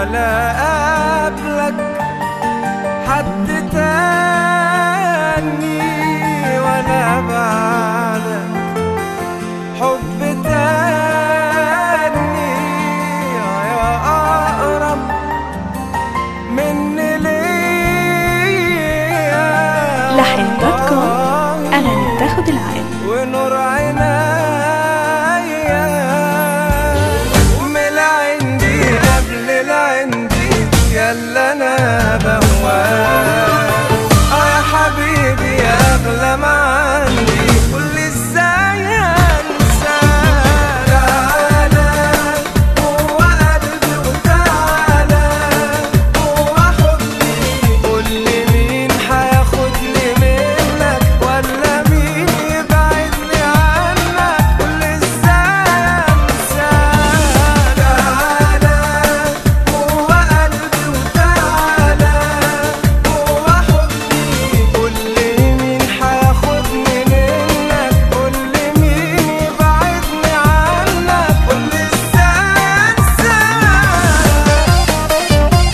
ولا قبلك حد تاني ولا بعدك حب تاني يا أقرب مني ليا لحن دوت كوم أغاني بتاخد العقل ونور عينيا من العندي قبل العندي يلا انا بهواك اه يا حبيبي يا اغلى ما عندي قول لي ازاي انساك تعالى جوا قلبي وتعالى جوا حضني قول لي مين هياخدني منك ولا مين يبعدني عنك قول لي ازاي انساك تعالى جوا قلبي وتعالى جوا حضني قول لي مين هياخدني منك قول لي مين يبعدني عنك قول لي ازاي انساك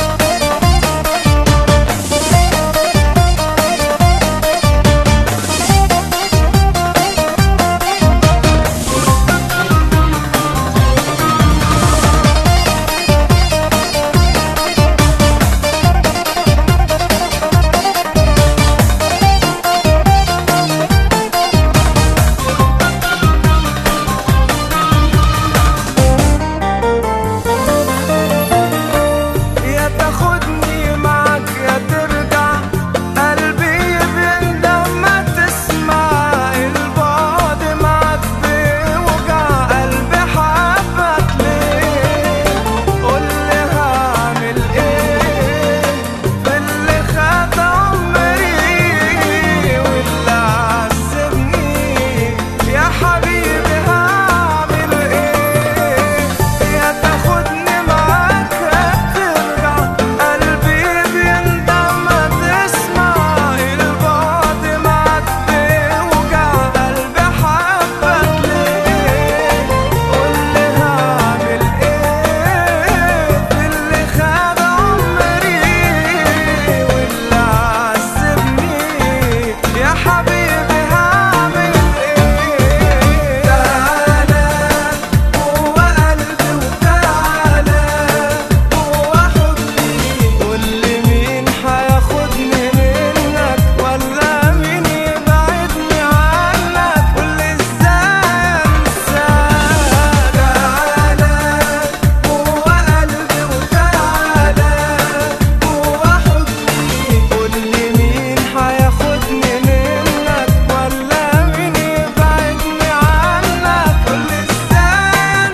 يا تاخدني معاك يا ترجع قلبي بيندم ما تسمع البعد معاك بيوجع قلبي حبك ليه قولي هعمل ايه في اللي خد عمري واللي عذبني يا حبيبي هعمل ايه يا تاخدني معاك ترجع قلبي بيندم ما تسمع البعد معاك بيوجع قلبي حبك ليه قولي هعمل ايه في اللي خد عمري واللي عذبني يا حبيبي هعمل ايه تعالى جوا قلبي وتعالى جوا حضني قول لي مين هياخدني منك ولا مين يبعدني عنك قول لي ازاي انساك تعالى جوا قلبي وتعالى جوا حضني قول لي مين هياخدني منك ولا مين يبعدني عنك قول لي ازاي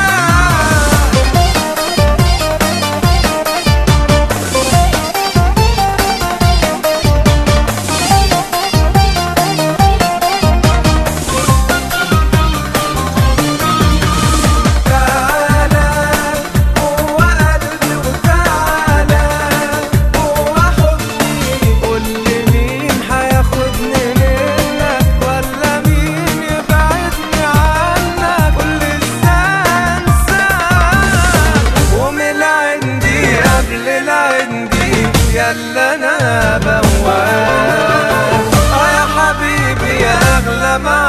انساك تعالى جوا قلبي وتعالى جوا حضني قول لي مين هياخدني منك ولا مين يبعدني عنك قول لي ازاي انساك ومن العندي قبل العندي يلا انا بواك اه يا حبيبي يا اغلى ما